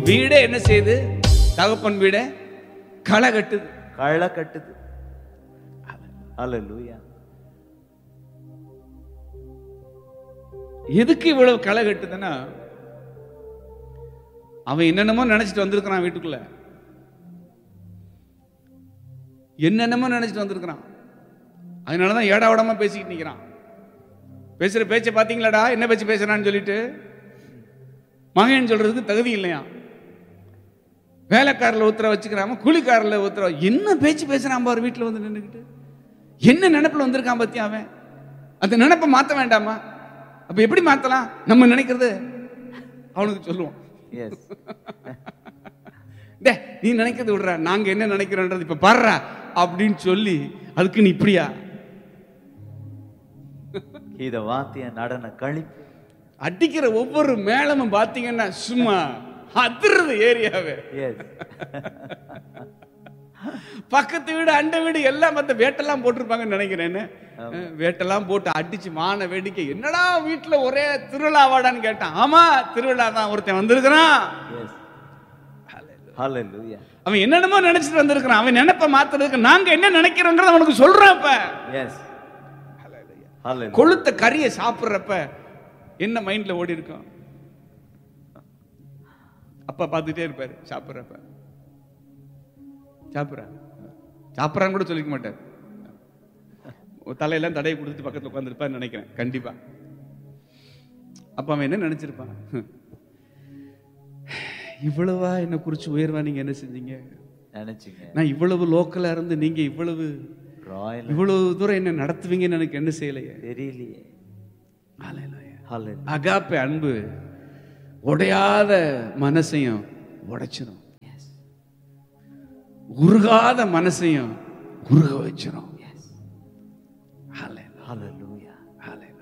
வீடே என்ன செய்யுது தகப்பன் வீடே களை கட்டுது களை கட்டுது ஹalleluya எதுக்கு இவ்வளவு களை கட்டுதுன்னா அவன் என்னென்னமோ நினைச்சிட்டு வந்திருக்கிறான் வீட்டுக்குள்ள என்னென்னமோ நினைச்சிட்டு வந்திருக்கிறான் அதனாலதான் ஏடா உடமா பேசிக்கிட்டு நிக்கிறான் பேசுற பேச்சை பாத்தீங்களாடா என்ன பேச்சு பேசுறான்னு சொல்லிட்டு மகன் சொல்றதுக்கு தகுதி இல்லையா வேலைக்காரில் உத்தரவு வச்சுக்கிறாம கூலிக்காரில் உத்தரவு என்ன பேச்சு பேசுறான் பாரு வீட்டில் வந்து நின்றுக்கிட்டு என்ன நினைப்புல வந்திருக்கான் பத்தியா அவன் அந்த நினைப்பை மாத்த வேண்டாமா அப்ப எப்படி மாத்தலாம் நம்ம நினைக்கிறது அவனுக்கு சொல்லுவோம் எஸ் டே நீ நினைக்கிறது விடுறா நாங்க என்ன நினைக்கிறோன்றது இப்ப பாடுறா அப்படின்னு சொல்லி அதுக்கு நீ இப்படியா இத வாத்திய நடன கழிப்பு அடிக்கிற ஒவ்வொரு மேளமும் பாத்தீங்கன்னா சும்மா அதிர்றது ஏரியாவே எஸ் பக்கத்து வீடு அண்டை வீடு எல்லாம் அந்த வேட்டெல்லாம் போட்டிருப்பாங்கன்னு நினைக்கிறேன்னு அஹ், வேட்டெல்லாம் போட்டு அடிச்சு மான வேடிக்கை என்னடா வீட்டுல ஒரே திருவிழாவாடான்னு கேட்டான் ஆமா திருவிழா தான் ஒருத்தன் வந்திருக்கிறான் எஸ் ஹalleluya அவன் என்னென்னமோ நினைச்சிட்டு வந்திருக்கிறான் அவன் நினைப்ப மாத்துறதுக்கு நாங்க என்ன நினைக்கிறோன்றத அவனுக்கு சொல்றோம் இப்ப எஸ் ஹalleluya கொளுத்த கறியை சாப்பிடுறப்ப என்ன மைண்ட்ல ஓடி இருக்கும் அப்பா பார்த்துட்டே இருப்பாரு சாப்பிடுறப்ப சாப்பிட்றேன் சாப்பிட்றான்னு கூட சொல்லிக்க மாட்டார் தலையெல்லாம் தடையை கொடுத்துட்டு பக்கத்துல உட்காந்துருப்பான்னு நினைக்கிறேன் கண்டிப்பா அப்ப அவன் என்ன நினைச்சிருப்பான் இவ்வளவா என்ன குறிச்சு உயர்வா நீங்க என்ன செஞ்சீங்க நினைச்சீங்க நான் இவ்வளவு லோக்கலா இருந்து நீங்க இவ்வளவு ராயல் இவ்வளவு தூரம் என்ன நடத்துவீங்கன்னு எனக்கு என்ன செய்யலையே தெரியலையே ஹalleluya அகாப்பே அன்பு உடையாத மனசையும் உடைச்சிரும் உருகாத மனசையும் உருக வச்சிரும் Hallelujah. ஹalleluya